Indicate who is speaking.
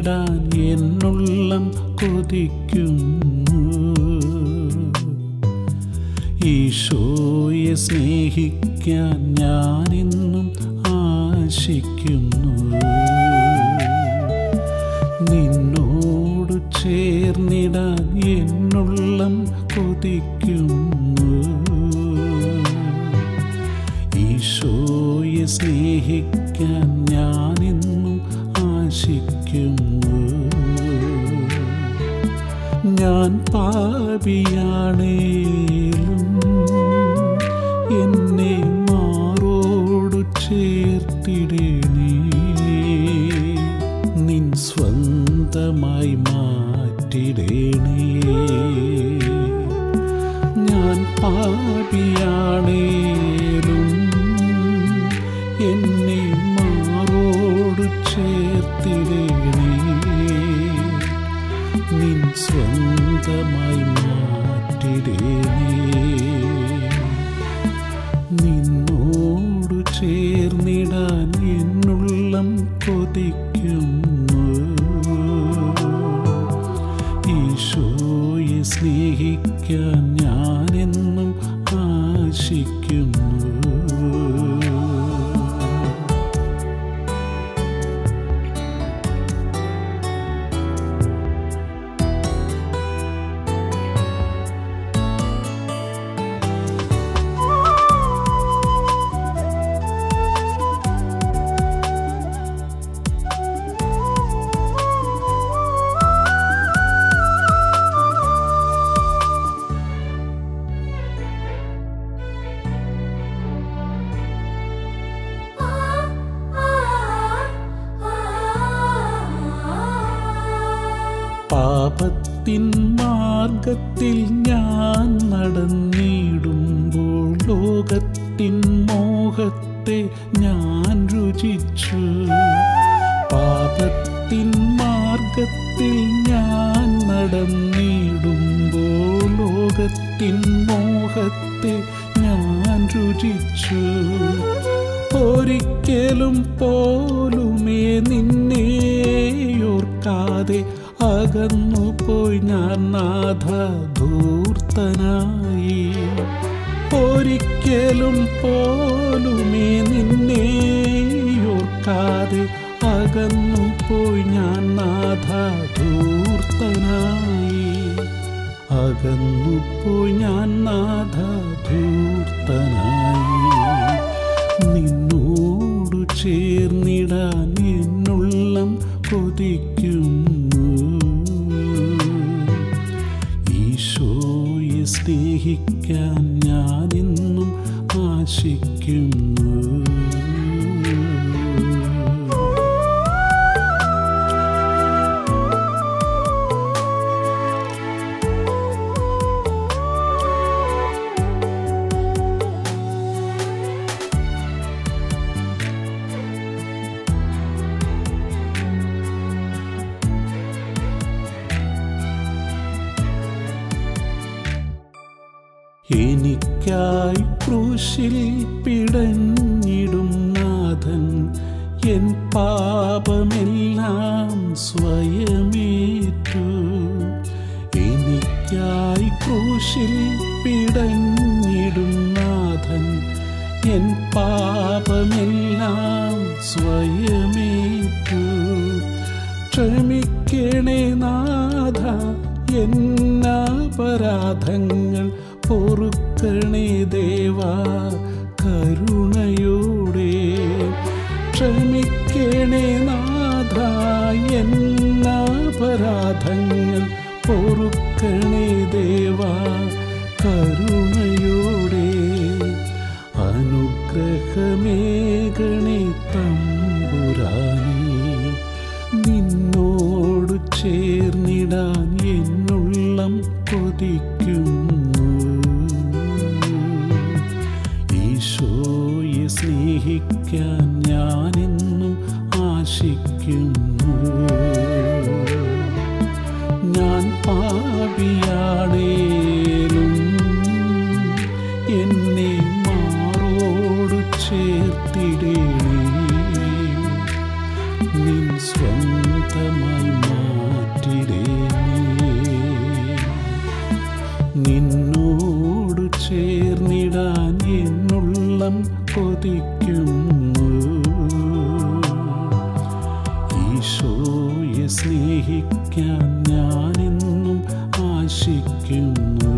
Speaker 1: ചേർന്നിടാൻ എന്നുള്ളം കൊതിക്കുന്നു ഈശോയെ സ്നേഹിക്കാൻ ഞാനിന്നും ആശിക്കുന്നു നിന്നോട് ചേർന്നിടാൻ എന്നുള്ളം കൊതിക്കുന്നു ഈശോയെ സ്നേഹിക്കാൻ ഞാനിന്നും ആശിക്കുന്നു ഞാൻ പാപിയാണേലും എന്നെ മാറോടു ചേർത്തിടണേ നിൻ സ്വന്തമായി മാറ്റിടണേ ഞാൻ പാപിയാണേലും എന്നെ മാറോടു ചേർത്തിടണേ നിൻ സ്വന്തമായി മാറ്റിടേനേ നിന്നോടു ചേർന്നിടാൻ എന്നുള്ളം കൊതിക്കുന്നു ഈശോയെ സ്നേഹിക്കാൻ ഞാനെന്നും ആശിക്കുന്നു പാപത്തിൻ മാർഗത്തിൽ ഞാൻ നടന്നിടുമ്പോൾ ലോകത്തിൻ മോഹത്തെ ഞാൻ രുചിച്ചു പാപത്തിൻ മാർഗത്തിൽ ഞാൻ നടന്നിടുമ്പോൾ ലോകത്തിൻ മോഹത്തെ ഞാൻ രുചിച്ചു ഒരിക്കലും പോലുമേ നിന്നെ ഓർക്കാതെ അകന്നു പോയി ഞാൻ നാഥ ധൂർത്തനായി ഒരിക്കലും പോലുമേ നിന്നെ ഓർക്കാതെ അകന്നു പോയി ഞാൻ നാഥ ധൂർത്തനായി അകന്നു പോയി ഞാൻ നാഥ ധൂർത്തനായി നിന്നോടു ചേർന്നിടാൻ എന്നുള്ളം കൊതിക്കുന്നു ഈശോയെ സ്നേഹിക്കാൻ ഞാനിന്നും ആശിക്കുന്നു എനിക്കായി ക്രൂശിൽ പിടഞ്ഞിടും നാഥൻ എൻ പാപമെല്ലാം സ്വയമേറ്റു എനിക്കായി ക്രൂശിൽ പിടഞ്ഞിടും നാഥൻ എൻ പാപമെല്ലാം സ്വയമേറ്റു ക്ഷമിക്കണേ നാഥ എന്നപരാധങ്ങൾ പൊറുക്കണേ ദേവാ കരുണയോടെ ക്ഷമിക്കണേ നാഥ എന്നപരാധങ്ങൾ പൊറുക്കണേ ദേവാ കരുണയോടെ അനുഗ്രഹമേകണേ തമ്പുരാനേ നിന്നോട് ചേർന്നിടാൻ എന്നുള്ളം കൊതിക്കുന്നു ഈശോയെ സ്നേഹിക്കാൻ ഞാനെന്നും ആശിക്കുന്നു ഞാൻ പാപിയാണേലും എന്നെ മാറോട് ചേർത്തിടേണേ നിൻ സ്വന്തമായി ചേർന്നിടാൻ എന്നുള്ളം കൊതിക്കുന്നു ഈശോയെ സ്നേഹിക്കാൻ ഞാനെന്നും ആശിക്കുന്നു